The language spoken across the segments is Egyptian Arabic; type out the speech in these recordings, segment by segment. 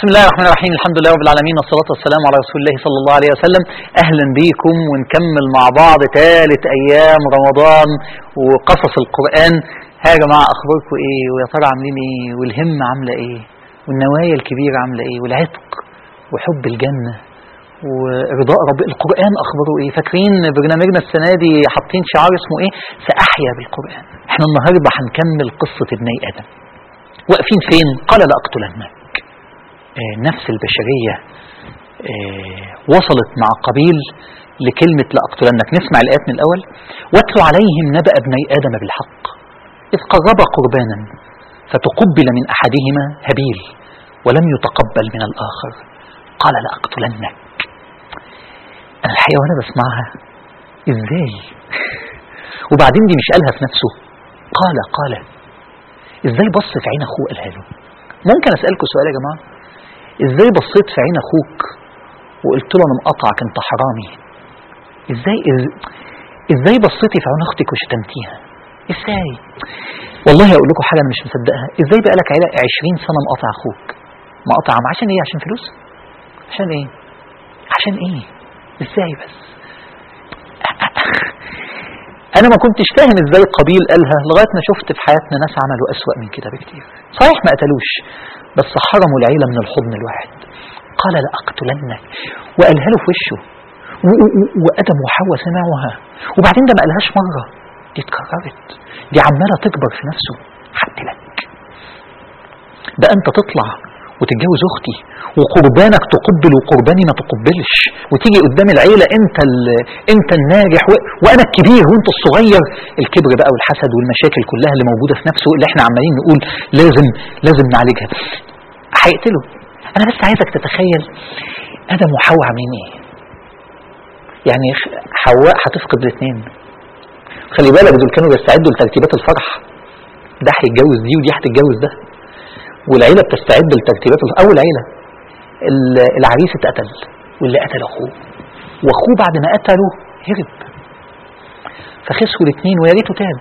بسم الله الرحمن الرحيم الحمد لله رب العالمين والصلاة والسلام على رسول الله صلى الله عليه وسلم أهلا بيكم ونكمل مع بعض ثالث أيام رمضان وقصص القرآن ها يا جماعة أخباركم إيه ويا ترى عاملين إيه والهمة عاملة إيه والنوايا الكبيرة عاملة إيه والعتق وحب الجنة ورضاء رب القرآن أخباره إيه فاكرين برنامجنا السنة دي حاطين شعار اسمه إيه سأحيا بالقرآن احنا النهاردة هنكمل قصة ابني آدم واقفين فين قال لأقتلنك آه، نفس البشرية آه، وصلت مع قبيل لكلمة لأقتلنك نسمع الآيات من الأول واتل عليهم نبأ ابني آدم بالحق إذ قربا قربانا فتقبل من أحدهما هابيل ولم يتقبل من الآخر قال لأقتلنك أنا الحقيقة وأنا بسمعها إزاي وبعدين دي مش قالها في نفسه قال قال إزاي بص في عين أخوه قالها له ممكن أسألكم سؤال يا جماعة ازاي بصيت في عين اخوك وقلت له انا مقطعك انت حرامي ازاي إز- ازاي بصيتي في عين اختك وشتمتيها ازاي والله اقول لكم حاجه انا مش مصدقها ازاي بقى لك 20 سنه مقاطع اخوك مقاطع عم- عشان ايه عشان فلوس عشان ايه عشان ايه ازاي بس انا ما كنتش فاهم ازاي قبيل قالها لغايه ما شفت في حياتنا ناس عملوا اسوأ من كده بكتير صحيح ما قتلوش بس حرموا العيله من الحضن الواحد قال لاقتلنك وقالها له في وشه و- و- و- وادم وحواء سمعوها وبعدين ده ما قالهاش مره دي اتكررت دي عماله تكبر في نفسه هقتلك بقى انت تطلع وتتجوز اختي وقربانك تقبل وقرباني ما تقبلش وتيجي قدام العيله انت ال- انت الناجح و... وانا الكبير وانت الصغير الكبر بقى والحسد والمشاكل كلها اللي موجوده في نفسه اللي احنا عمالين نقول لازم لازم نعالجها هيقتله انا بس عايزك تتخيل ادم وحواء عاملين ايه يعني خ- حواء هتفقد الاثنين خلي بالك دول كانوا بيستعدوا لترتيبات الفرح ده هيتجوز دي ودي هتتجوز ده والعيلة بتستعد لترتيبات الف- أول عيلة ال- العريس اتقتل واللي قتل أخوه وأخوه بعد ما قتله هرب فخسروا الاثنين ويا ريته تاب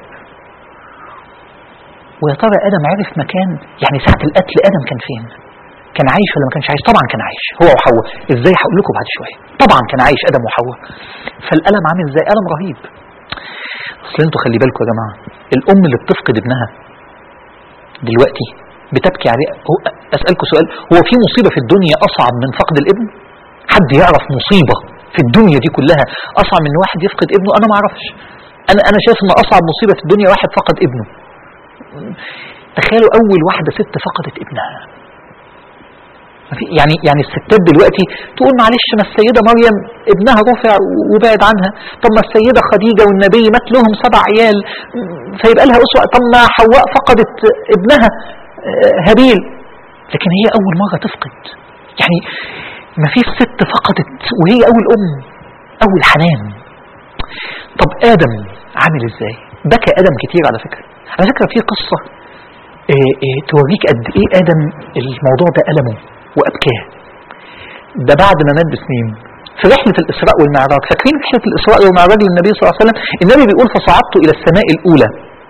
ويا ترى آدم عرف مكان يعني ساعة القتل آدم كان فين؟ كان عايش ولا ما كانش عايش؟ طبعا كان عايش هو وحواء ازاي هقول لكم بعد شوية طبعا كان عايش آدم وحواء فالألم عامل ازاي؟ ألم رهيب اصل انتوا خلي بالكم يا جماعة الأم اللي بتفقد ابنها دلوقتي بتبكي عليه هو أسألكم سؤال هو في مصيبة في الدنيا أصعب من فقد الابن حد يعرف مصيبة في الدنيا دي كلها أصعب من واحد يفقد ابنه أنا ما أعرفش أنا أنا شايف إن أصعب مصيبة في الدنيا واحد فقد ابنه تخيلوا أول واحدة ست فقدت ابنها ما في- يعني يعني الستات دلوقتي تقول معلش ما السيدة مريم ابنها رفع وبعد عنها طب ما السيدة خديجة والنبي مات لهم سبع عيال م- فيبقى لها أسوة طب ما حواء فقدت ابنها آه، هابيل لكن هي أول مرة تفقد يعني ما فيش ست فقدت وهي أول أم أول حنان طب آدم عامل إزاي بكى آدم كتير على فكرة على فكرة في قصة إيه إيه توريك قد إيه آدم الموضوع ده ألمه وأبكاه ده بعد ما مات بسنين في رحلة الإسراء والمعراج فاكرين رحلة الإسراء والمعراج للنبي صلى الله عليه وسلم النبي بيقول فصعدت إلى السماء الأولى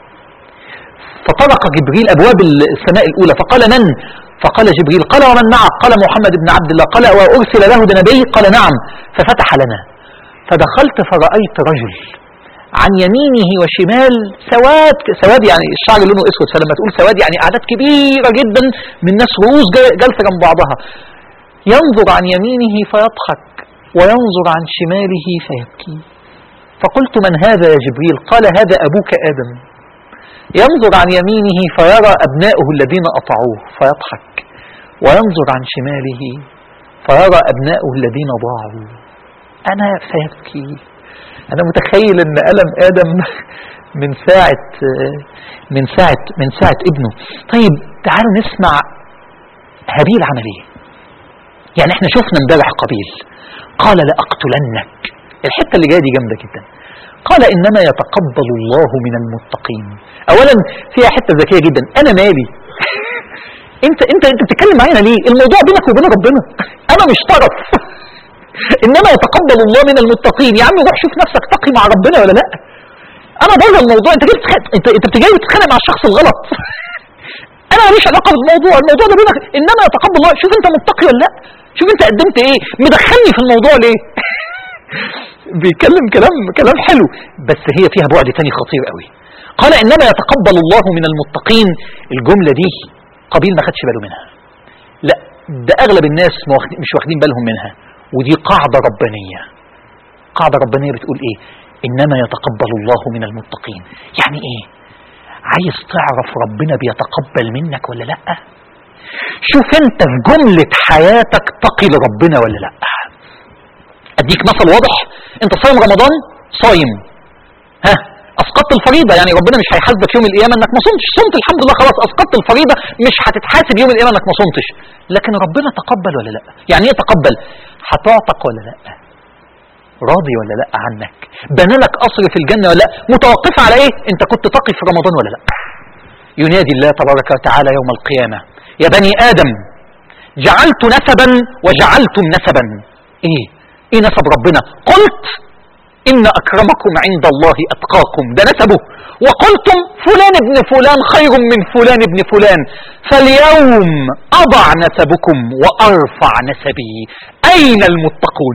فطرق جبريل أبواب السماء الأولى فقال من فقال جبريل قال ومن معك قال محمد بن عبد الله قال وأرسل له ده نبي قال نعم ففتح لنا فدخلت فرأيت رجل عن يمينه وشمال سواد سواد يعني الشعر لونه اسود فلما تقول سواد يعني اعداد كبيره جدا من ناس رؤوس جا- جالسه جنب بعضها ينظر عن يمينه فيضحك وينظر عن شماله فيبكي فقلت من هذا يا جبريل قال هذا ابوك ادم ينظر عن يمينه فيرى ابناؤه الذين اطاعوه فيضحك وينظر عن شماله فيرى ابناؤه الذين ضاعوا انا فيبكي انا متخيل ان الم ادم من ساعه من ساعه من ساعه ابنه طيب تعالوا نسمع هابيل عمل ايه يعني احنا شفنا امبارح قبيل قال لاقتلنك الحته اللي جايه دي جامده جدا قال انما يتقبل الله من المتقين اولا فيها حته ذكيه جدا انا مالي انت انت انت بتتكلم معايا ليه الموضوع بينك وبين ربنا انا مش طرف انما يتقبل الله من المتقين يا عم روح شوف نفسك تقي مع ربنا ولا لا انا بره الموضوع انت جاي بتتخانق انت انت جاي بتتخانق مع الشخص الغلط انا ماليش علاقه بالموضوع الموضوع ده بينك انما يتقبل الله شوف انت متقي ولا لا شوف انت قدمت ايه مدخلني في الموضوع ليه بيتكلم كلام كلام حلو بس هي فيها بعد تاني خطير قوي قال انما يتقبل الله من المتقين الجمله دي قبيل ما خدش باله منها لا ده اغلب الناس ما واخد- مش واخدين بالهم منها ودي قاعده ربانيه قاعده ربانيه بتقول ايه انما يتقبل الله من المتقين يعني ايه عايز تعرف ربنا بيتقبل منك ولا لا شوف انت في جمله حياتك تقي لربنا ولا لا اديك مثل واضح انت صايم رمضان صايم ها اسقطت الفريضه يعني ربنا مش هيحاسبك يوم القيامه انك ما صمتش صمت الحمد لله خلاص اسقطت الفريضه مش هتتحاسب يوم القيامه انك ما صمتش لكن ربنا تقبل ولا لا يعني ايه تقبل هتعتق ولا لا راضي ولا لا عنك بنى لك قصر في الجنه ولا لا متوقفه على ايه انت كنت تقي في رمضان ولا لا ينادي الله تبارك وتعالى يوم القيامه يا بني ادم جعلت نسبا وجعلتم نسبا ايه ايه نسب ربنا قلت ان اكرمكم عند الله اتقاكم ده نسبه وقلتم فلان ابن فلان خير من فلان ابن فلان فاليوم اضع نسبكم وارفع نسبي اين المتقون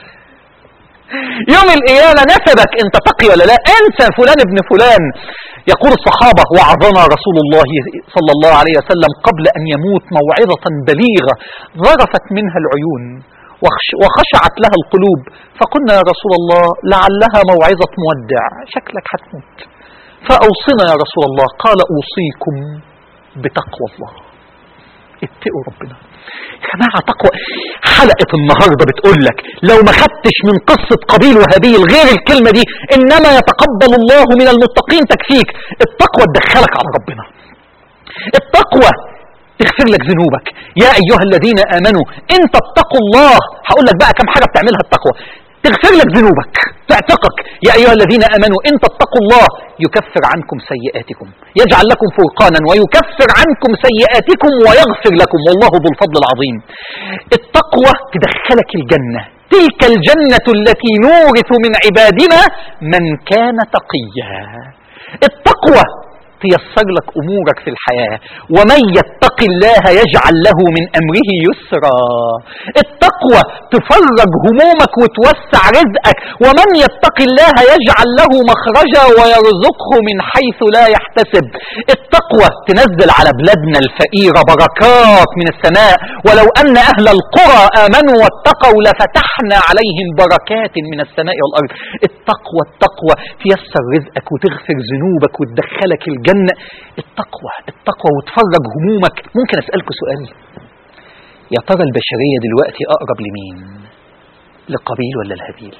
يوم القيامة نسبك انت تقي ولا لا انسى فلان ابن فلان يقول الصحابة وعظنا رسول الله صلى الله عليه وسلم قبل أن يموت موعظة بليغة ظرفت منها العيون وخش- وخشعت لها القلوب فقلنا يا رسول الله لعلها موعظة مودع شكلك هتموت فأوصنا يا رسول الله قال أوصيكم بتقوى الله اتقوا ربنا يا جماعة تقوى حلقة النهاردة بتقول لك لو ما خدتش من قصة قبيل وهابيل غير الكلمة دي إنما يتقبل الله من المتقين تكفيك التقوى تدخلك على ربنا التقوى تغفر لك ذنوبك يا أيها الذين آمنوا إن تتقوا الله هقول لك بقى كم حاجة بتعملها التقوى تغفر لك ذنوبك تعتقك يا أيها الذين آمنوا إن تتقوا الله يكفر عنكم سيئاتكم يجعل لكم فرقانا ويكفر عنكم سيئاتكم ويغفر لكم والله ذو الفضل العظيم التقوى تدخلك الجنة تلك الجنة التي نورث من عبادنا من كان تقيا التقوى تيسر لك امورك في الحياه ومن يتق الله يجعل له من امره يسرا التقوى تفرج همومك وتوسع رزقك ومن يتق الله يجعل له مخرجا ويرزقه من حيث لا يحتسب التقوى تنزل على بلادنا الفقيره بركات من السماء ولو ان اهل القرى امنوا واتقوا لفتحنا عليهم بركات من السماء والارض التقوى التقوى تيسر رزقك وتغفر ذنوبك وتدخلك الجنه التقوى التقوى وتفرج همومك ممكن اسالكم سؤال يا ترى البشريه دلوقتي اقرب لمين لقبيل ولا الهابيل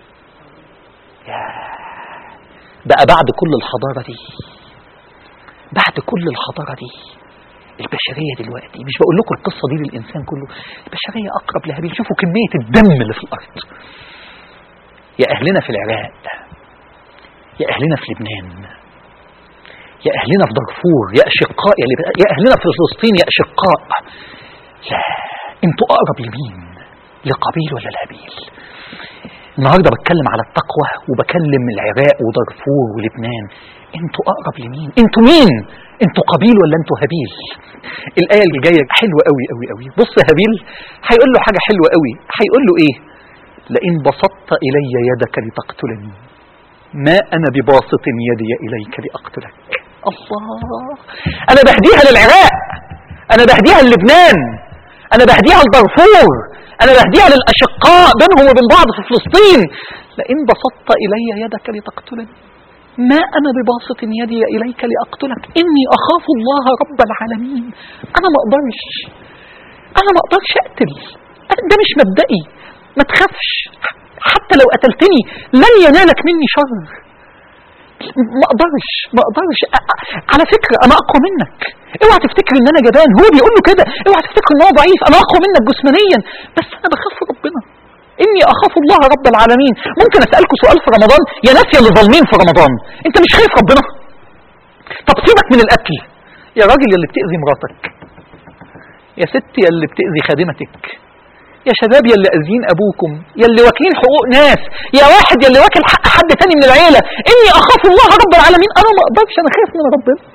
ياه بقى بعد كل الحضاره دي بعد كل الحضاره دي البشريه دلوقتي مش بقول لكم القصه دي للانسان كله البشريه اقرب لهابيل شوفوا كميه الدم اللي في الارض يا اهلنا في العراق يا اهلنا في لبنان يا اهلنا في دارفور يا اشقاء يا, لب... يا اهلنا في فلسطين يا اشقاء لا انتوا اقرب لمين لقبيل ولا لهابيل النهارده بتكلم على التقوى وبكلم العراق ودارفور ولبنان انتوا اقرب لمين انتوا مين انتوا قبيل ولا انتوا هابيل الايه اللي جايه حلوه قوي قوي قوي بص هابيل هيقول له حاجه حلوه قوي هيقول له ايه لئن بسطت الي يدك لتقتلني ما انا بباسط يدي اليك لاقتلك الله انا بهديها للعراق انا بهديها للبنان انا بهديها لدارفور انا بهديها للاشقاء بينهم وبين بعض في فلسطين لئن بسطت الي يدك لتقتلني ما انا بباسط يدي اليك لاقتلك اني اخاف الله رب العالمين انا ما اقدرش انا ما اقدرش اقتل ده مش مبدئي ما تخافش حتى لو قتلتني لن ينالك مني شر ما اقدرش ما اقدرش على فكره انا اقوى منك اوعى تفتكر ان انا جبان هو بيقول له كده اوعى تفتكر ان هو ضعيف انا اقوى منك جسمانيا بس انا بخاف ربنا اني اخاف الله رب العالمين ممكن اسالكم سؤال في رمضان يا ناس يا اللي ظالمين في رمضان انت مش خايف ربنا طب سيبك من القتل يا راجل يا اللي بتاذي مراتك يا ست يا اللي بتاذي خادمتك يا شباب يا اللي اذين ابوكم يا اللي واكلين حقوق ناس يا واحد يا اللي واكل حق حد تاني من العيله اني اخاف الله رب العالمين انا ما اقدرش انا خايف من ربنا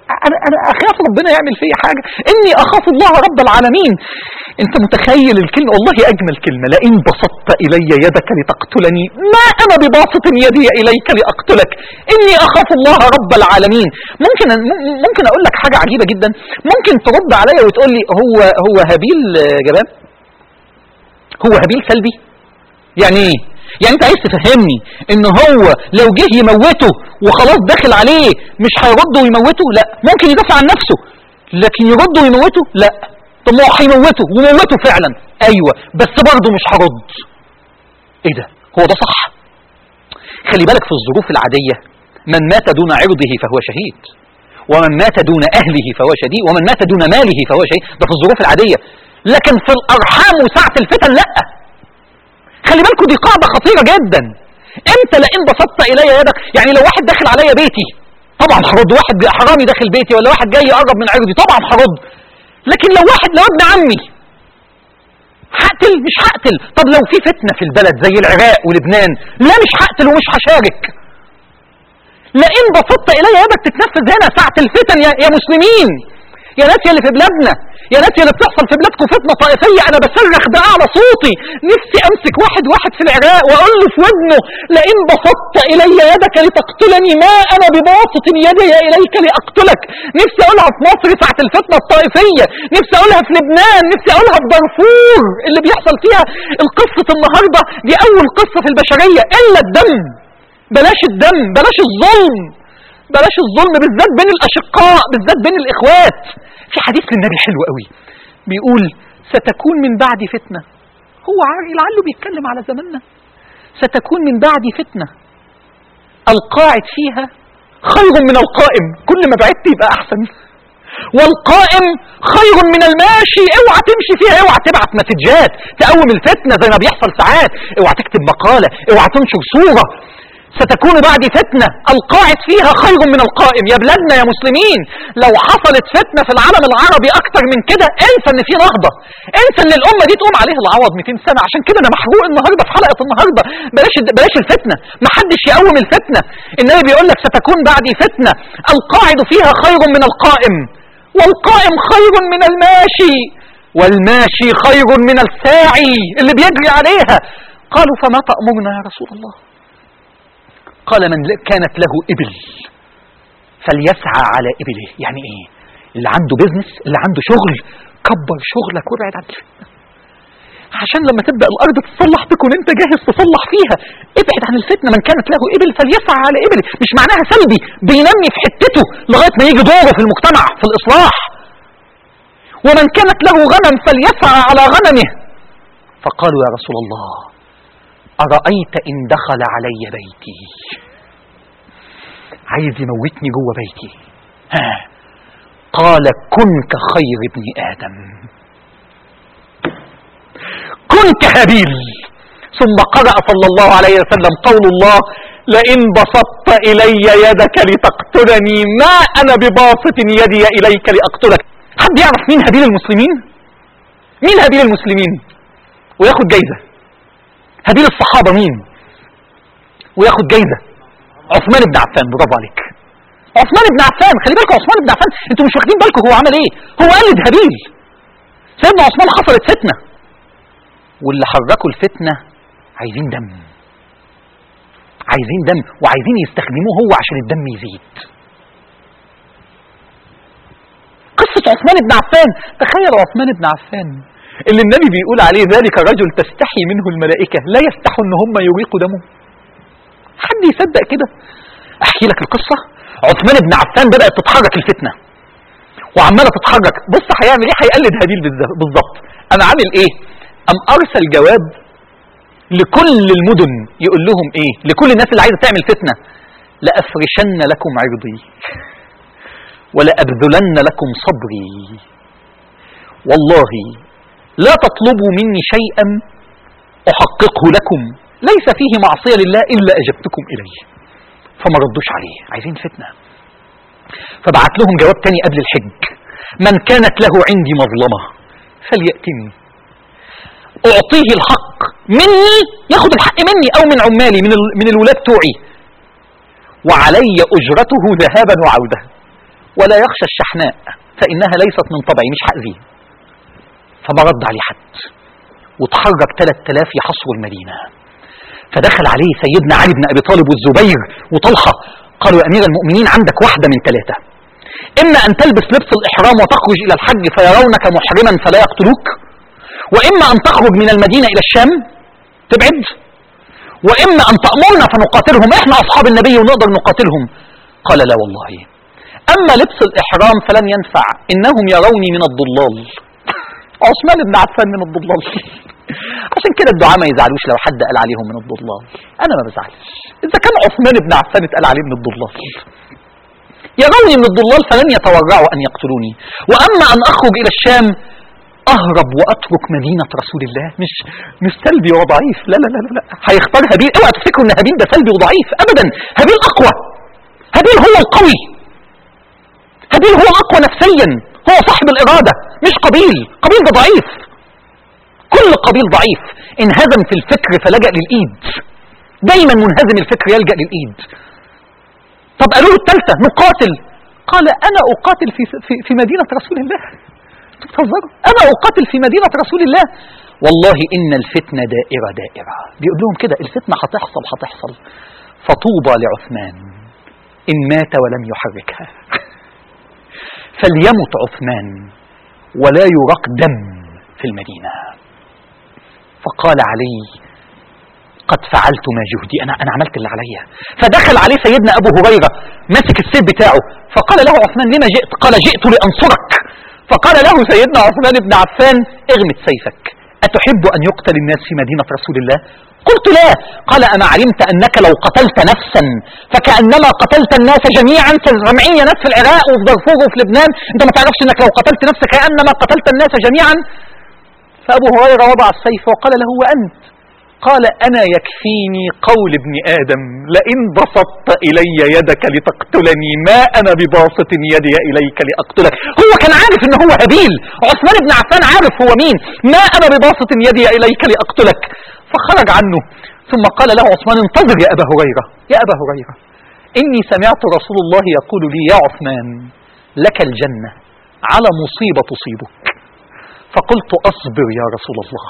انا انا اخاف ربنا يعمل فيا حاجه اني اخاف الله رب العالمين انت متخيل الكلمه والله اجمل كلمه لئن بسطت الي يدك لتقتلني ما انا بباسط يدي اليك لاقتلك اني اخاف الله رب العالمين ممكن ممكن اقول لك حاجه عجيبه جدا ممكن ترد عليا وتقول لي هو هو هابيل جبان هو هابيل سلبي يعني ايه يعني انت عايز تفهمني ان هو لو جه يموته وخلاص داخل عليه مش هيرد ويموته لا ممكن يدافع عن نفسه لكن يرد ويموته لا طب ما هو هيموته وموته فعلا ايوه بس برضه مش هرد ايه ده هو ده صح خلي بالك في الظروف العاديه من مات دون عرضه فهو شهيد ومن مات دون اهله فهو شهيد ومن مات دون ماله فهو شهيد ده في الظروف العاديه لكن في الارحام وسعه الفتن لا خلي بالكم دي قاعدة خطيرة جدا امتى لئن بسطت الي يدك يعني لو واحد داخل عليا بيتي طبعا هرد واحد حرامي داخل بيتي ولا واحد جاي يقرب من عرضي طبعا هرد لكن لو واحد لو ابن عمي هقتل مش هقتل طب لو في فتنة في البلد زي العراق ولبنان لا مش هقتل ومش هشارك لئن بسطت الي يدك تتنفذ هنا ساعة الفتن يا, يا مسلمين يا ناس يا اللي في بلادنا يا ناس يا اللي بتحصل في بلادكم فتنه طائفيه انا بصرخ باعلى صوتي نفسي امسك واحد واحد في العراق واقول له في ودنه لئن بسطت الي يدك لتقتلني ما انا بباسط يدي اليك لاقتلك نفسي اقولها في مصر ساعه الفتنه الطائفيه نفسي اقولها في لبنان نفسي اقولها في دارفور اللي بيحصل فيها القصه النهارده دي اول قصه في البشريه الا الدم بلاش الدم بلاش الظلم بلاش الظلم بالذات بين الاشقاء بالذات بين الاخوات في حديث للنبي حلو قوي بيقول ستكون من بعد فتنة هو لعله بيتكلم على زماننا ستكون من بعد فتنة القاعد فيها خير من القائم كل ما بعدت يبقى احسن والقائم خير من الماشي اوعى تمشي فيها اوعى تبعت مسجات تقوم الفتنة زي ما بيحصل ساعات اوعى تكتب مقالة اوعى تنشر صورة ستكون بعد فتنة القاعد فيها خير من القائم يا بلادنا يا مسلمين لو حصلت فتنة في العالم العربي اكتر من كده انسى ان في نهضة انسى ان الامة دي تقوم عليها العوض 200 سنة عشان كده انا محروق النهاردة في حلقة النهاردة بلاش بلاش الفتنة ما حدش يقوم الفتنة النبي بيقول لك ستكون بعدي فتنة القاعد فيها خير من القائم والقائم خير من الماشي والماشي خير من الساعي اللي بيجري عليها قالوا فما تأمرنا يا رسول الله قال من كانت له إبل فليسعى على إبله يعني إيه اللي عنده بيزنس اللي عنده شغل كبر شغلك وابعد عن الفتنة عشان لما تبدأ الأرض تصلح تكون أنت جاهز تصلح فيها ابعد عن الفتنة من كانت له إبل فليسعى على إبله مش معناها سلبي بينمي في حتته لغاية ما يجي دوره في المجتمع في الإصلاح ومن كانت له غنم فليسعى على غنمه فقالوا يا رسول الله أرأيت إن دخل علي بيتي عايز يموتني جوه بيتي ها قال كن كخير ابن آدم كن كهابيل ثم قرأ صلى الله عليه وسلم قول الله لئن بسطت إلي يدك لتقتلني ما أنا بباسط يدي إليك لأقتلك حد يعرف مين هابيل المسلمين مين هابيل المسلمين وياخد جايزة هابيل الصحابة مين وياخد جايزة عثمان بن عفان برافو عليك عثمان بن عفان خلي بالكم عثمان بن عفان انتوا مش واخدين بالكم هو عمل ايه هو قلد هابيل سيدنا عثمان حصلت فتنة واللي حركوا الفتنة عايزين دم عايزين دم وعايزين يستخدموه هو عشان الدم يزيد قصة عثمان بن عفان تخيل عثمان بن عفان اللي النبي بيقول عليه ذلك رجل تستحي منه الملائكة لا يستحوا ان هم يريقوا دمه حد يصدق كده احكي لك القصة عثمان بن عفان بدأت تتحرك الفتنة وعمالة تتحرك بص هيعمل ايه هيقلد هابيل بالظبط انا عامل ايه ام ارسل جواب لكل المدن يقول لهم ايه لكل الناس اللي عايزة تعمل فتنة لأفرشن لكم عرضي ولأبذلن لكم صبري والله لا تطلبوا مني شيئا أحققه لكم ليس فيه معصية لله إلا أجبتكم إليه فما ردوش عليه عايزين فتنة فبعت لهم جواب تاني قبل الحج من كانت له عندي مظلمة فليأتني أعطيه الحق مني ياخد الحق مني أو من عمالي من, من الولاد توعي وعلي أجرته ذهابا وعودة ولا يخشى الشحناء فإنها ليست من طبعي مش هأذيه فما رد عليه حد وتحرك 3000 يحصروا المدينة فدخل عليه سيدنا علي بن أبي طالب والزبير وطلحة قالوا يا أمير المؤمنين عندك واحدة من ثلاثة إما أن تلبس لبس الإحرام وتخرج إلى الحج فيرونك محرما فلا يقتلوك وإما أن تخرج من المدينة إلى الشام تبعد وإما أن تأمرنا فنقاتلهم إحنا أصحاب النبي ونقدر نقاتلهم قال لا والله أما لبس الإحرام فلن ينفع إنهم يروني من الضلال عثمان بن عفان من الضلال عشان كده الدعاء ما يزعلوش لو حد قال عليهم من الضلال أنا ما بزعلش إذا كان عثمان بن عفان اتقال عليه من الضلال يروني من الضلال فلن يتورعوا أن يقتلوني وأما أن أخرج إلى الشام أهرب وأترك مدينة رسول الله مش مش سلبي وضعيف لا لا لا لا, لا. هيختار هابيل اوعى تفتكروا ان هابيل ده سلبي وضعيف ابدا هابيل اقوى هابيل هو القوي هابيل هو اقوى نفسيا هو صاحب الاراده مش قبيل قبيل ده ضعيف كل قبيل ضعيف انهزم في الفكر فلجأ للايد دايما منهزم الفكر يلجأ للايد طب قالوا له الثالثه نقاتل قال انا اقاتل في في, في مدينه رسول الله بتهزروا انا اقاتل في مدينه رسول الله والله ان الفتنه دائره دائره بيقول لهم كده الفتنه هتحصل هتحصل فطوبى لعثمان ان مات ولم يحركها فليمت عثمان ولا يراق دم في المدينه فقال علي قد فعلت ما جهدي انا انا عملت اللي عليا فدخل عليه سيدنا ابو هريره ماسك السيف بتاعه فقال له عثمان لما جئت قال جئت لانصرك فقال له سيدنا عثمان بن عفان اغمد سيفك أتحب أن يقتل الناس في مدينة رسول الله قلت لا قال أما علمت أنك لو قتلت نفسا فكأنما قتلت الناس جميعا كالرمعية ناس في العراق وفي دارفور وفي لبنان أنت ما تعرفش أنك لو قتلت نفسك كأنما قتلت الناس جميعا فأبو هريرة وضع السيف وقال له وأنت قال أنا يكفيني قول ابن آدم لئن بسطت إلي يدك لتقتلني ما أنا بباسط يدي إليك لأقتلك هو كان عارف إن هو هبيل عثمان بن عفان عارف هو مين ما أنا بباسط يدي إليك لأقتلك فخرج عنه ثم قال له عثمان انتظر يا أبا هريرة يا أبا هريرة إني سمعت رسول الله يقول لي يا عثمان لك الجنة على مصيبة تصيبك فقلت أصبر يا رسول الله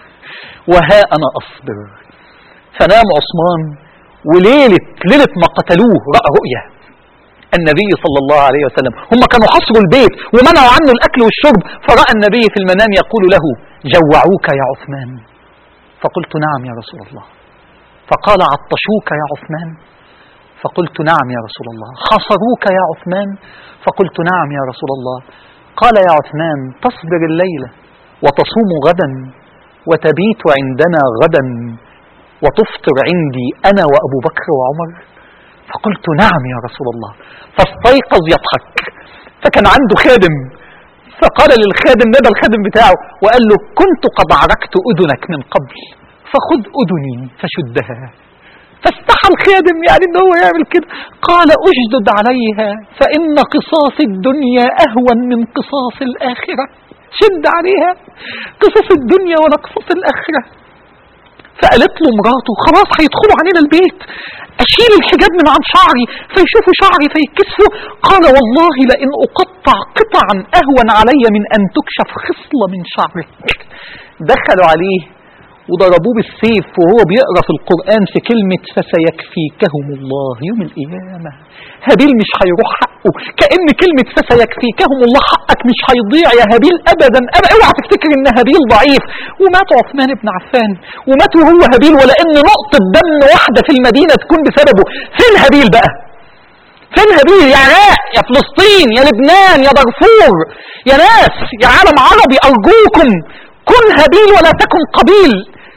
وها أنا أصبر فنام عثمان وليلة ليلة ما قتلوه رأى رؤية النبي صلى الله عليه وسلم هم كانوا حصروا البيت ومنعوا عنه الأكل والشرب فرأى النبي في المنام يقول له جوعوك يا عثمان فقلت نعم يا رسول الله فقال عطشوك يا عثمان فقلت نعم يا رسول الله حصروك يا عثمان فقلت نعم يا رسول الله قال يا عثمان تصبر الليلة وتصوم غدا وتبيت عندنا غدا وتفطر عندي أنا وأبو بكر وعمر فقلت نعم يا رسول الله فاستيقظ يضحك فكان عنده خادم فقال للخادم نادى الخادم بتاعه وقال له كنت قد عركت أذنك من قبل فخذ أذني فشدها فاستحى الخادم يعني ان هو يعمل كده قال اشدد عليها فإن قصاص الدنيا أهون من قصاص الآخرة شد عليها قصص الدنيا ولا قصص الآخرة فقالت له مراته خلاص هيدخلوا علينا البيت أشيل الحجاب من عن شعري فيشوفوا شعري فيكسفوا قال والله لئن أقطع قطعا أهون علي من أن تكشف خصلة من شعرك دخلوا عليه وضربوه بالسيف وهو بيقرا في القرآن في كلمة فسيكفيكهم الله يوم القيامة هابيل مش هيروح حقه كأن كلمة فسيكفيكهم الله حقك مش هيضيع يا هابيل أبدا أبدا اوعى تفتكر إن هابيل ضعيف ومات عثمان بن عفان ومات وهو هابيل ولا إن نقطة دم واحدة في المدينة تكون بسببه فين هابيل بقى فين هابيل يا عراق يا فلسطين يا لبنان يا دارفور يا ناس يا عالم عربي أرجوكم كن هابيل ولا تكن قبيل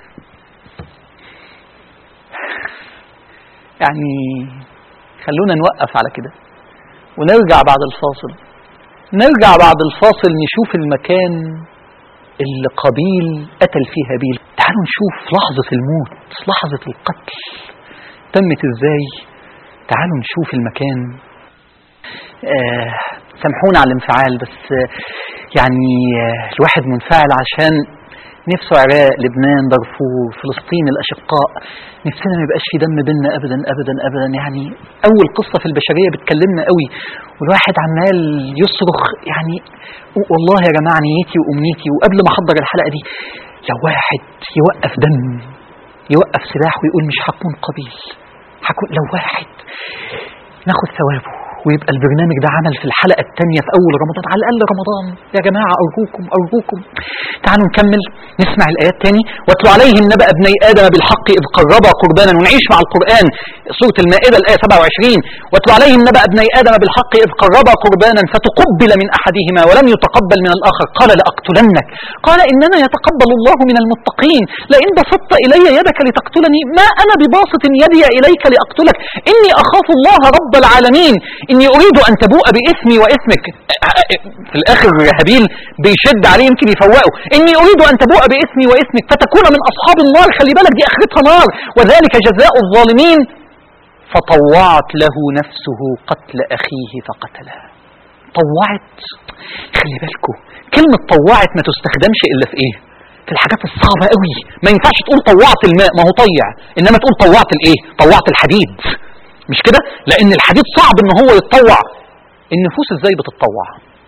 يعني خلونا نوقف على كده ونرجع بعد الفاصل نرجع بعد الفاصل نشوف المكان اللي قبيل قتل فيه هابيل تعالوا نشوف لحظة الموت لحظة القتل تمت ازاي تعالوا نشوف المكان آه سامحونا على الانفعال بس آه يعني آه الواحد منفعل عشان نفسه عراق لبنان دارفور فلسطين الاشقاء نفسنا ما يبقاش في دم بينا ابدا ابدا ابدا يعني اول قصه في البشريه بتكلمنا قوي والواحد عمال يصرخ يعني والله يا جماعه نيتي وامنيتي وقبل ما احضر الحلقه دي لو واحد يوقف دم يوقف سلاح ويقول مش هكون قبيل هكون لو واحد ناخد ثوابه ويبقى البرنامج ده عمل في الحلقة الثانية في أول رمضان على الأقل رمضان يا جماعة أرجوكم أرجوكم تعالوا نكمل نسمع الآيات تاني واتلو عليهم نبأ ابني آدم بالحق إذ قربا قربانا ونعيش مع القرآن سورة المائدة الآية 27 واتلو عليهم نبأ ابني آدم بالحق إذ قربا قربانا فتقبل من أحدهما ولم يتقبل من الآخر قال لأقتلنك قال إنما يتقبل الله من المتقين لئن بسطت إلي يدك لتقتلني ما أنا بباسط يدي إليك لأقتلك إني أخاف الله رب العالمين إني أريد أن تبوء بإثمي وإثمك في الآخر هابيل بيشد عليه يمكن يفوقه إني أريد أن تبوء بإثمي وإثمك فتكون من أصحاب النار خلي بالك دي آخرتها نار وذلك جزاء الظالمين فطوعت له نفسه قتل أخيه فقتله طوعت خلي بالكم كلمة طوعت ما تستخدمش إلا في إيه في الحاجات الصعبة قوي ما ينفعش تقول طوعت الماء ما هو طيع إنما تقول طوعت الإيه طوعت الحديد مش كده لان الحديد صعب ان هو يتطوع النفوس ازاي بتتطوع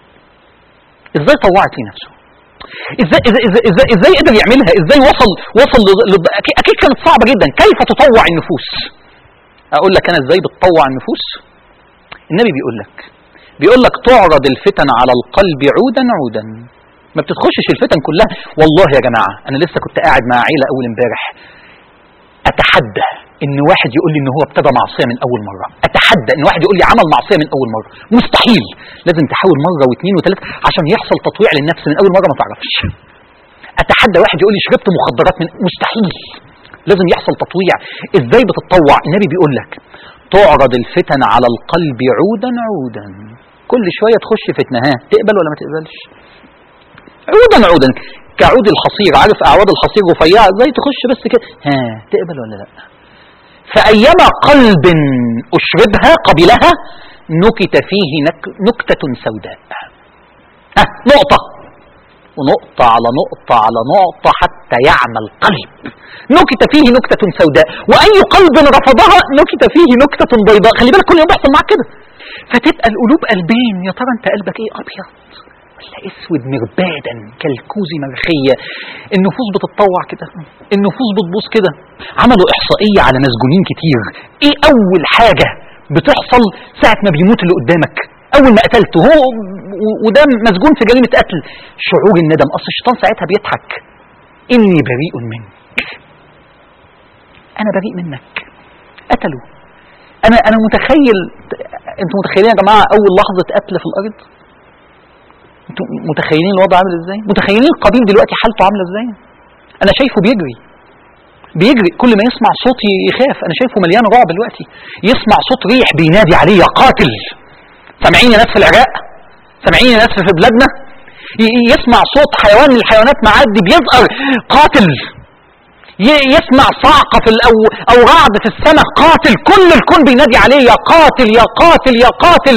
ازاي طوعت لي نفسه ازاي ازاي ازاي, إزاي, إزاي قدر يعملها ازاي وصل وصل لض... اكيد كانت صعبه جدا كيف تطوع النفوس اقول لك انا ازاي بتطوع النفوس النبي بيقول لك بيقول لك تعرض الفتن على القلب عودا عودا ما بتتخشش الفتن كلها والله يا جماعه انا لسه كنت قاعد مع عيله اول امبارح اتحدى ان واحد يقول لي ان هو ابتدى معصيه من اول مره اتحدى ان واحد يقول لي عمل معصيه من اول مره مستحيل لازم تحاول مره واثنين وثلاثه عشان يحصل تطويع للنفس من اول مره ما تعرفش اتحدى واحد يقول لي شربت مخدرات من مستحيل لازم يحصل تطويع ازاي بتتطوع النبي بيقول لك تعرض الفتن على القلب عودا عودا كل شويه تخش فتنه ها تقبل ولا ما تقبلش عودا عودا كعود الحصير عارف اعواد الحصير رفيعه ازاي تخش بس كده ها تقبل ولا لا فأيما قلب أشربها قبلها نكت فيه نك نكتة سوداء ها نقطة ونقطة على نقطة على نقطة حتى يعمى القلب نكت فيه نكتة سوداء وأي قلب رفضها نكت فيه نكتة بيضاء خلي بالك كل يوم بيحصل معاك كده فتبقى القلوب قلبين يا ترى انت قلبك ايه ابيض ولا اسود مربادا كالكوز مرخية النفوس بتتطوع كده النفوس بتبوظ كده عملوا احصائية على مسجونين كتير ايه اول حاجة بتحصل ساعة ما بيموت اللي قدامك اول ما قتلته هو وده مسجون في جريمة قتل شعور الندم اصل الشيطان ساعتها بيضحك اني بريء منك انا بريء منك قتلوا انا انا متخيل انتوا متخيلين يا جماعه اول لحظه قتل في الارض انتوا متخيلين الوضع عامل ازاي متخيلين القبيل دلوقتي حالته عامله ازاي انا شايفه بيجري بيجري كل ما يسمع صوت يخاف انا شايفه مليان رعب دلوقتي يسمع صوت ريح بينادي عليه يا قاتل سامعين يا ناس في العراق سامعين يا ناس في بلادنا يسمع صوت حيوان من الحيوانات معدي بيزقر قاتل يسمع صعقة في الأو أو رعد في السماء قاتل كل الكون بينادي عليه يا قاتل يا قاتل يا قاتل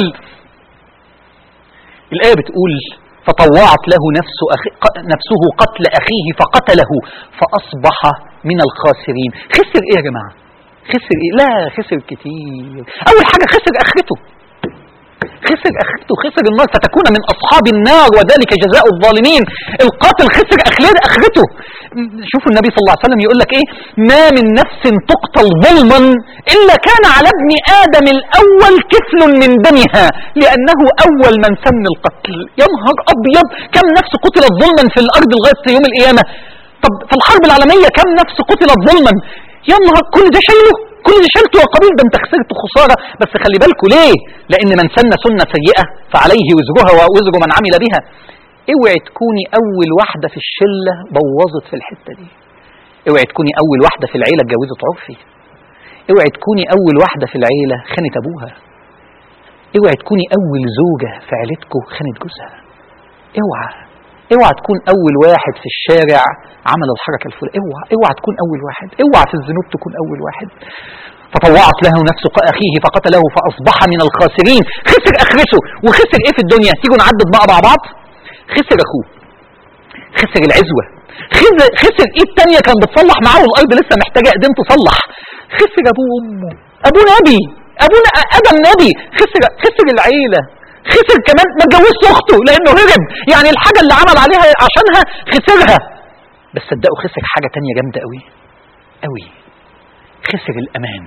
الآية بتقول فطوعت له نفس أخي نفسه قتل أخيه فقتله فأصبح من الخاسرين خسر إيه يا جماعة خسر إيه لا خسر كتير أول حاجة خسر آخرته خسر اخرته خسر النار فتكون من اصحاب النار وذلك جزاء الظالمين القاتل خسر اخرته شوفوا النبي صلى الله عليه وسلم يقول لك ايه ما من نفس تقتل ظلما الا كان على ابن ادم الاول كفل من دمها لانه اول من سن القتل يا نهار ابيض كم نفس قتلت ظلما في الارض لغايه يوم القيامه طب في الحرب العالميه كم نفس قتلت ظلما يا نهار كل ده شايله كل اللي شلته يا قبيل ده انت خسرت خسارة بس خلي بالكوا ليه لان من سن سنة سيئة فعليه وزرها ووزر من عمل بها اوعي تكوني اول واحدة في الشلة بوظت في الحتة دي اوعي تكوني اول واحدة في العيلة اتجوزت عرفي اوعي تكوني اول واحدة في العيلة خانت ابوها اوعي تكوني اول زوجة في عيلتكوا خانت جوزها اوعى اوعى تكون اول واحد في الشارع عمل الحركه الفلانيه اوعى اوعى تكون اول واحد اوعى في الذنوب تكون اول واحد فطوعت له نفس اخيه فقتله فاصبح من الخاسرين خسر اخرته وخسر ايه في الدنيا تيجوا نعدد بقى مع بعض خسر اخوه خسر العزوة خسر, خسر ايد تانية كان بتصلح معاه والارض لسه محتاجة ايدين تصلح خسر ابوه وامه ابوه نبي ابونا ادم نبي خسر خسر العيلة خسر كمان ما اتجوزش اخته لانه هرب يعني الحاجة اللي عمل عليها عشانها خسرها بس صدقوا خسر حاجة تانية جامدة قوي قوي خسر الامان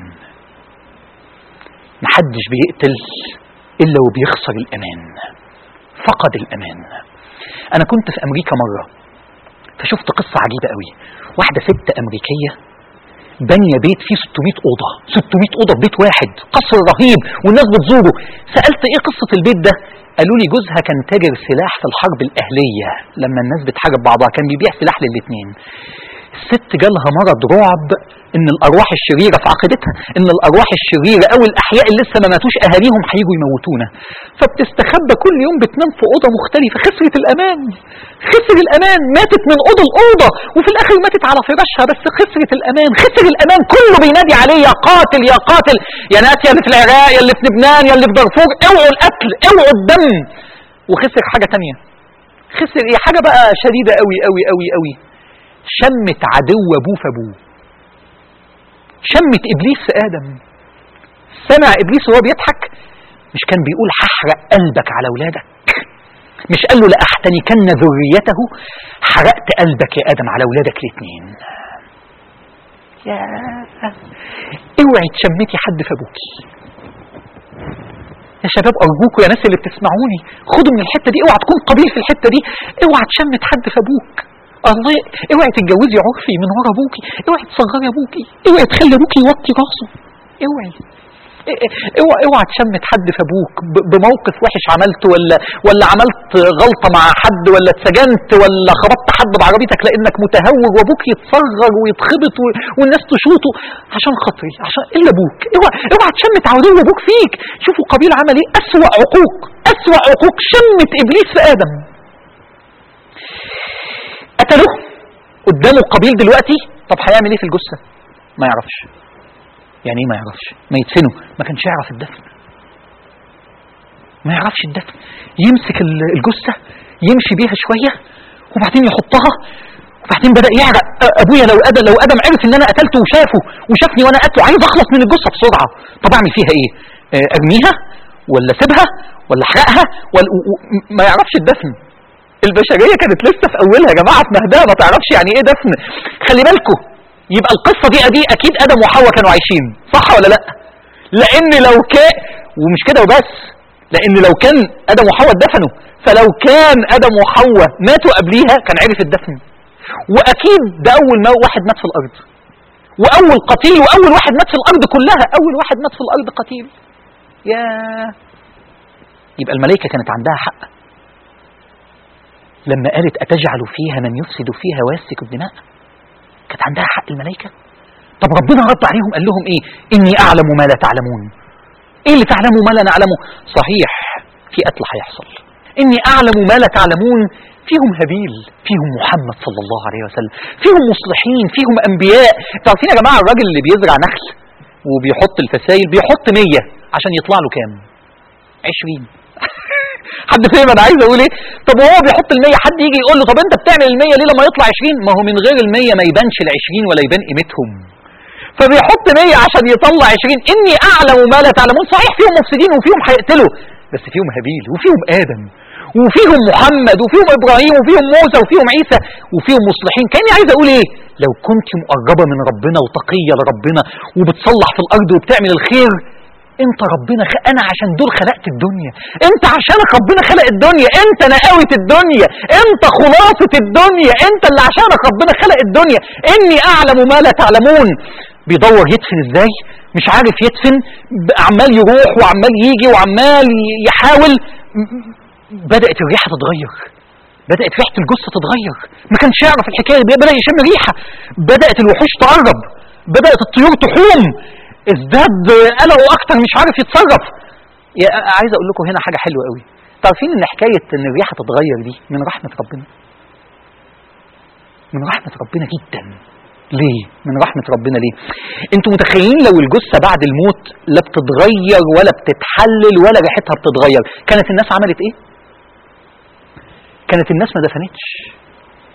محدش بيقتل الا وبيخسر الامان فقد الامان انا كنت في امريكا مره فشفت قصه عجيبه قوي واحده ست امريكيه بانيه بيت فيه 600 اوضه 600 اوضه في بيت واحد قصر رهيب والناس بتزوره سالت ايه قصه البيت ده قالوا لي جوزها كان تاجر سلاح في الحرب الاهليه لما الناس بتحارب بعضها كان بيبيع سلاح للاثنين الست جالها مرض رعب ان الارواح الشريره في عقيدتها ان الارواح الشريره او الاحياء اللي لسه ما ماتوش اهاليهم هيجوا يموتونا فبتستخبى كل يوم بتنام في اوضه مختلفه خسرت الامان خسر الامان ماتت من اوضه لاوضه وفي الاخر ماتت على فراشها بس خسرت الامان خسر الامان كله بينادي عليه يا قاتل يا قاتل يا ناس يا اللي في العراق يا اللي في لبنان يا اللي في دارفور اوعوا القتل اوعوا الدم وخسر حاجه تانية خسر ايه حاجه بقى شديده قوي قوي قوي قوي شمت عدو ابوه في ابوه شمت ابليس في ادم سمع ابليس وهو بيضحك مش كان بيقول هحرق قلبك على اولادك مش قال له لاحتنكن ذريته حرقت قلبك يا ادم على اولادك الاثنين يا اوعي تشمتي حد في ابوكي يا شباب ارجوكوا يا ناس اللي بتسمعوني خدوا من الحته دي اوعى تكون قبيل في الحته دي اوعى تشمت حد في ابوك الله اوعي تتجوزي عرفي من ورا ابوكي اوعي تصغري ابوكي اوعي تخلي ابوكي يوطي راسه اوعي اوعى اوعى تشمت حد في ابوك بموقف وحش عملته ولا ولا عملت غلطه مع حد ولا اتسجنت ولا خبطت حد بعربيتك لانك متهور وابوك يتصغر ويتخبط والناس تشوطه عشان خاطري عشان الا ابوك اوعى اوعى تشمت عدو ابوك فيك شوفوا قبيل عمل ايه اسوأ عقوق اسوأ عقوق شمت ابليس في ادم قتله قدامه قبيل دلوقتي طب هيعمل ايه في الجثه ما يعرفش يعني ايه ما يعرفش ما يدفنه ما كانش يعرف الدفن ما يعرفش الدفن يمسك الجثه يمشي بيها شويه وبعدين يحطها وبعدين بدا يعرق ابويا لو ادم لو ادم عرف ان انا قتلته وشافه وشافني وانا قتله عايز اخلص من الجثه بسرعه طب اعمل فيها ايه ارميها ولا اسيبها ولا احرقها ولا ما يعرفش الدفن البشريه كانت لسه في اولها يا جماعه في مهدها ما تعرفش يعني ايه دفن خلي بالكم يبقى القصه دي دي اكيد ادم وحواء كانوا عايشين صح ولا لا لان لو كان ومش كده وبس لان لو كان ادم وحواء اتدفنوا فلو كان ادم وحواء ماتوا قبليها كان عرف الدفن واكيد ده اول ما واحد مات في الارض واول قتيل واول واحد مات في الارض كلها اول واحد مات في الارض قتيل يا يبقى الملائكه كانت عندها حق لما قالت أتجعل فيها من يفسد فيها ويسفك الدماء كانت عندها حق الملائكة طب ربنا رد عليهم قال لهم ايه اني اعلم ما لا تعلمون ايه اللي تعلموا ما لا نعلمه صحيح في قتل هيحصل اني اعلم ما لا تعلمون فيهم هابيل فيهم محمد صلى الله عليه وسلم فيهم مصلحين فيهم انبياء تعرفين يا جماعه الراجل اللي بيزرع نخل وبيحط الفسايل بيحط 100 عشان يطلع له كام 20 حد فاهم انا عايز اقول ايه طب وهو بيحط ال100 حد يجي يقول له طب انت بتعمل ال100 ليه لما يطلع 20 ما هو من غير ال100 ما يبانش ال20 ولا يبان قيمتهم فبيحط 100 عشان يطلع 20 اني اعلم ما لا تعلمون صحيح فيهم مفسدين وفيهم هيقتلوا بس فيهم هابيل وفيهم ادم وفيهم محمد وفيهم ابراهيم وفيهم موسى وفيهم عيسى وفيهم مصلحين كاني عايز اقول ايه لو كنت مقربه من ربنا وتقيه لربنا وبتصلح في الارض وبتعمل الخير انت ربنا خ... انا عشان دول خلقت الدنيا انت عشانك ربنا خلق الدنيا انت نقاوة الدنيا انت خلاصة الدنيا انت اللي عشانك ربنا خلق الدنيا اني اعلم ما لا تعلمون بيدور يدفن ازاي مش عارف يدفن عمال يروح وعمال يجي وعمال يحاول بدأت الريحة تتغير بدأت ريحة الجثة تتغير ما كانش يعرف الحكاية دي بدأ يشم ريحة بدأت الوحوش تقرب بدأت الطيور تحوم ازداد قلقه اكتر مش عارف يتصرف عايز اقول لكم هنا حاجه حلوه قوي تعرفين ان حكايه ان الريحه تتغير دي من رحمه ربنا من رحمه ربنا جدا ليه من رحمة ربنا ليه انتوا متخيلين لو الجثة بعد الموت لا بتتغير ولا بتتحلل ولا ريحتها بتتغير كانت الناس عملت ايه كانت الناس ما دفنتش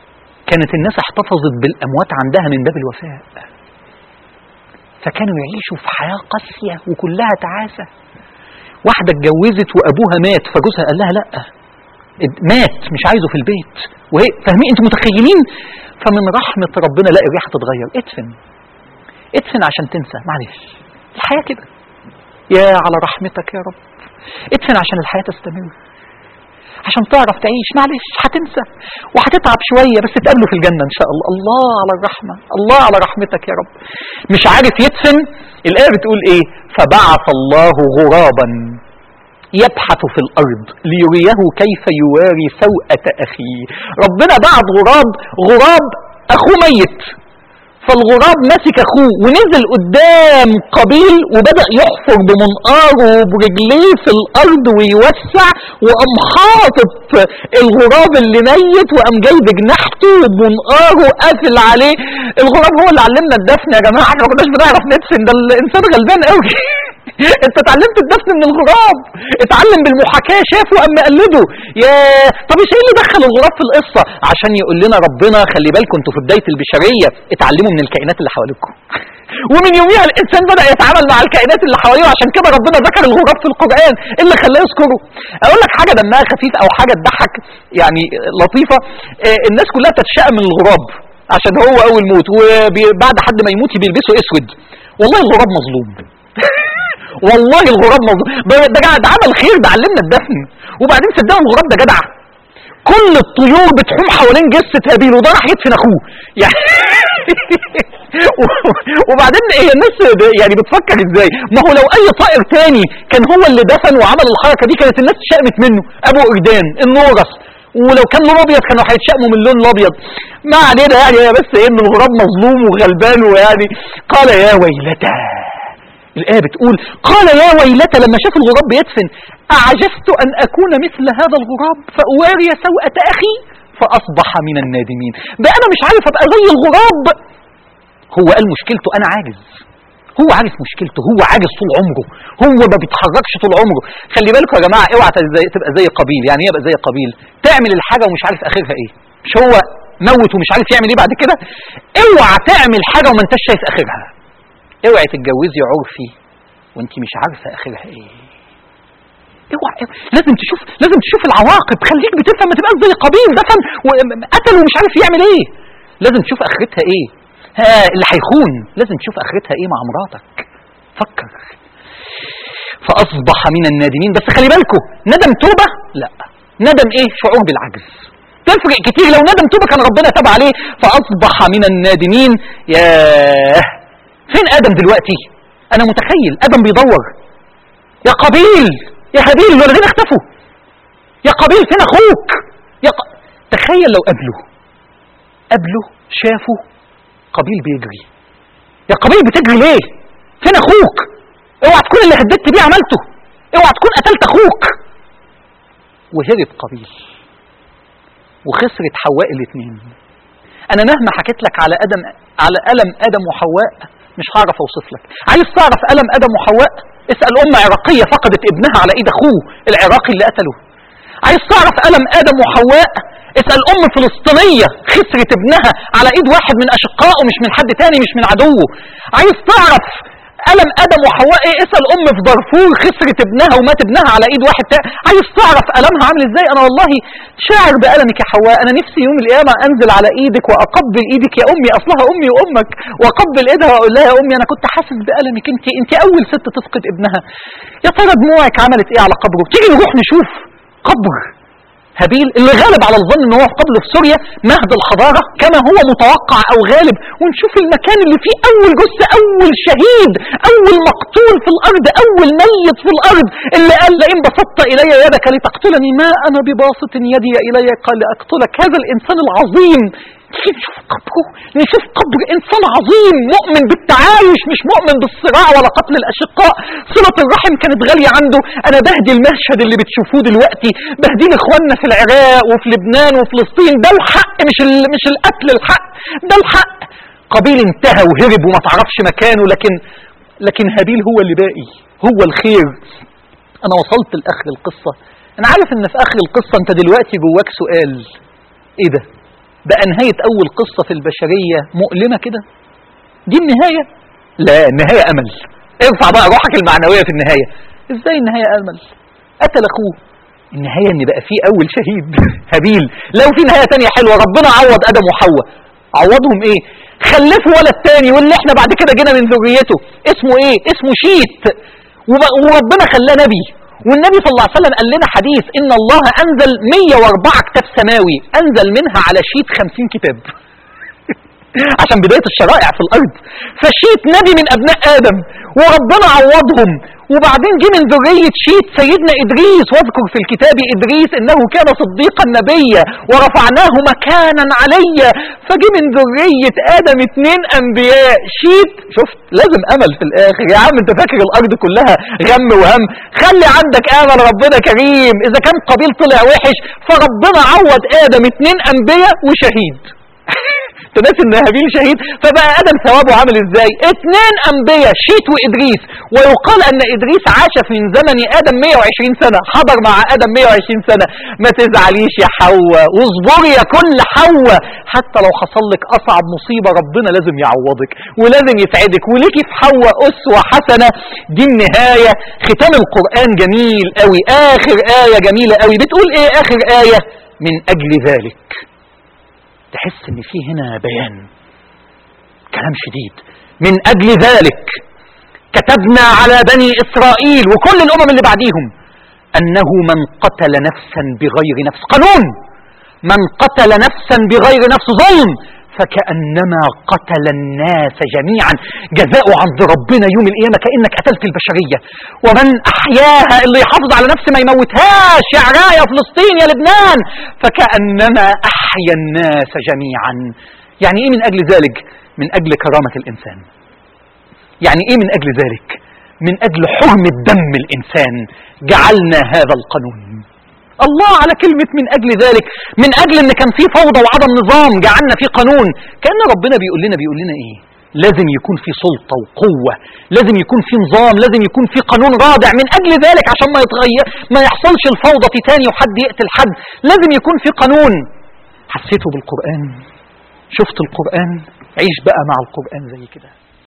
كانت الناس احتفظت بالأموات عندها من باب الوفاء فكانوا يعيشوا في حياة قاسية وكلها تعاسة واحدة اتجوزت وأبوها مات فجوزها قال لها لأ مات مش عايزه في البيت وهي فاهمين انتوا متخيلين فمن رحمة ربنا لا الريحة تتغير ادفن ادفن عشان تنسى معلش الحياة كده يا على رحمتك يا رب ادفن عشان الحياة تستمر عشان تعرف تعيش معلش هتنسى وهتتعب شوية بس تقابله في الجنة إن شاء الله الله على الرحمة الله على رحمتك يا رب مش عارف يدفن الآية بتقول إيه فبعث الله غرابا يبحث في الأرض ليريه كيف يواري سوءة أخيه ربنا بعت غراب غراب أخوه ميت فالغراب مسك اخوه ونزل قدام قبيل وبدأ يحفر بمنقاره برجليه في الارض ويوسع وقام حاطط الغراب اللي ميت وقام جايب جناحته وبمنقاره قافل عليه الغراب هو اللي علمنا الدفن يا جماعه احنا ما كناش بنعرف ندفن ده الانسان غلبان قوي انت اتعلمت الدفن من الغراب اتعلم بالمحاكاه شافه قام مقلده يا طب ايش اللي دخل الغراب في القصه عشان يقول لنا ربنا خلي بالكم انتوا في بدايه البشريه اتعلموا من الكائنات اللي حواليكم ومن يوميها الانسان بدا يتعامل مع الكائنات اللي حواليه عشان كده ربنا ذكر الغراب في القران إيه اللي خلاه يذكره اقول لك حاجه دمها خفيف او حاجه تضحك يعني لطيفه اه الناس كلها تتشائم من الغراب عشان هو اول موت وبعد حد ما يموت بيلبسوا اسود والله الغراب مظلوم والله الغراب مظلوم ده ده عمل خير ده علمنا الدفن وبعدين صدقوا الغراب ده جدع كل الطيور بتحوم حوالين جثة هابيل وده راح يدفن اخوه يعني وبعدين هي الناس يعني بتفكر ازاي ما هو لو اي طائر تاني كان هو اللي دفن وعمل الحركة دي كانت الناس شأمت منه ابو اردان النورس ولو كان لون ابيض كانوا هيتشائموا من اللون الابيض ما علينا يعني بس ايه ان الغراب مظلوم وغلبان ويعني قال يا ويلتى الآية بتقول قال يا ويلتى لما شاف الغراب بيدفن أعجزت أن أكون مثل هذا الغراب فأواري سوءة أخي فأصبح من النادمين ده أنا مش عارف أبقى زي الغراب هو قال مشكلته أنا عاجز هو عارف مشكلته هو عاجز طول عمره هو ما بيتحركش طول عمره خلي بالكم يا جماعة اوعى تبقى زي قبيل يعني ايه يبقى زي قبيل تعمل الحاجة ومش عارف آخرها ايه مش هو موت ومش عارف يعمل ايه بعد كده اوعى تعمل حاجة وما انتش شايف آخرها اوعي تتجوزي عرفي وانت مش عارفه اخرها ايه اوعى لازم تشوف لازم تشوف العواقب خليك بتفهم ما تبقاش زي قبيل دفن وقتل ومش عارف يعمل ايه لازم تشوف اخرتها ايه ها اللي هيخون لازم تشوف اخرتها ايه مع مراتك فكر فاصبح من النادمين بس خلي بالكم ندم توبه لا ندم ايه شعور بالعجز تفرق كتير لو ندم توبه كان ربنا تاب عليه فاصبح من النادمين ياه فين ادم دلوقتي انا متخيل ادم بيدور يا قبيل يا هابيل الولدين اختفوا يا قبيل فين اخوك يا ق... تخيل لو قابله قابله شافه قبيل بيجري يا قبيل بتجري ليه فين اخوك اوعى تكون اللي هددت بيه عملته اوعى تكون قتلت اخوك وهرب قبيل وخسرت حواء الاثنين انا مهما حكيت لك على ادم على الم ادم وحواء مش هعرف اوصف لك عايز تعرف الم ادم وحواء اسال ام عراقيه فقدت ابنها على ايد اخوه العراقي اللي قتله عايز تعرف الم ادم وحواء اسال ام فلسطينيه خسرت ابنها على ايد واحد من اشقائه مش من حد تاني مش من عدوه عايز تعرف ألم آدم وحواء إيه اسأل أم في دارفور خسرت ابنها ومات ابنها على إيد واحد تاني عايز تعرف ألمها عامل إزاي أنا والله شاعر بألمك يا حواء أنا نفسي يوم القيامة أنزل على إيدك وأقبل إيدك يا أمي أصلها أمي وأمك وأقبل إيدها وأقول لها يا أمي أنا كنت حاسس بألمك أنت أنت أول ست تفقد ابنها يا ترى دموعك عملت إيه على قبره تيجي نروح نشوف قبر هابيل اللي غالب على الظن ان هو في قبل في سوريا مهد الحضارة كما هو متوقع او غالب ونشوف المكان اللي فيه اول جثة اول شهيد اول مقتول في الارض اول ميت في الارض اللي قال لئن بسطت الي يدك لتقتلني ما انا بباسط يدي اليك لاقتلك هذا الانسان العظيم نشوف قبره نشوف قبر انسان عظيم مؤمن بالتعايش مش مؤمن بالصراع ولا قتل الاشقاء صلة الرحم كانت غالية عنده انا بهدي المشهد اللي بتشوفوه دلوقتي بهدي لاخواننا في العراق وفي لبنان وفلسطين ده الحق مش ال... مش القتل الحق ده الحق قبيل انتهى وهرب وما تعرفش مكانه لكن لكن هابيل هو اللي باقي هو الخير انا وصلت لاخر القصة انا عارف ان في اخر القصة انت دلوقتي جواك سؤال ايه ده بقى نهاية أول قصة في البشرية مؤلمة كده دي النهاية لا النهاية أمل ارفع بقى روحك المعنوية في النهاية ازاي النهاية أمل قتل أخوه النهاية ان بقى فيه أول شهيد هابيل لو في نهاية تانية حلوة ربنا عوض آدم وحواء عوضهم ايه خلفوا ولد تاني واللي احنا بعد كده جينا من ذريته اسمه ايه اسمه شيت وب- وربنا خلاه نبي والنبي صلى الله عليه وسلم قال لنا حديث ان الله انزل 104 كتاب سماوي انزل منها على شيت 50 كتاب عشان بداية الشرائع في الأرض فشيت نبي من أبناء آدم وربنا عوضهم وبعدين جه من ذرية شيت سيدنا إدريس واذكر في الكتاب إدريس إنه كان صديقا نبيا ورفعناه مكانا عليا فجه من ذرية آدم اتنين أنبياء شيت شفت لازم أمل في الآخر يا عم أنت فاكر الأرض كلها غم وهم خلي عندك أمل ربنا كريم إذا كان قبيل طلع وحش فربنا عوض آدم اتنين أنبياء وشهيد تناسي ان هابيل شهيد فبقى ادم ثوابه عامل ازاي اثنين انبياء شيت وادريس ويقال ان ادريس عاش في زمن ادم 120 سنه حضر مع ادم 120 سنه ما تزعليش يا حواء واصبري يا كل حواء حتى لو حصل لك اصعب مصيبه ربنا لازم يعوضك ولازم يسعدك وليكي في حواء اسوه حسنه دي النهايه ختام القران جميل قوي اخر ايه جميله قوي بتقول ايه اخر ايه من اجل ذلك تحس ان في هنا بيان كلام شديد من اجل ذلك كتبنا على بني اسرائيل وكل الامم اللي بعديهم انه من قتل نفسا بغير نفس قانون من قتل نفسا بغير نفس ظلم فكأنما قتل الناس جميعا جزاؤه عند ربنا يوم القيامة كأنك قتلت البشرية ومن أحياها اللي يحافظ على نفسه ما يموتهاش يا عراء يا فلسطين يا لبنان فكأنما أحيا الناس جميعا يعني إيه من أجل ذلك من أجل كرامة الإنسان يعني إيه من أجل ذلك من أجل حرمة دم الإنسان جعلنا هذا القانون الله على كلمة من أجل ذلك من أجل أن كان في فوضى وعدم نظام جعلنا في قانون كأن ربنا بيقول لنا بيقول لنا إيه لازم يكون في سلطة وقوة لازم يكون في نظام لازم يكون في قانون رادع من أجل ذلك عشان ما يتغير ما يحصلش الفوضى في تاني وحد يقتل حد لازم يكون في قانون حسيته بالقرآن شفت القرآن عيش بقى مع القرآن زي كده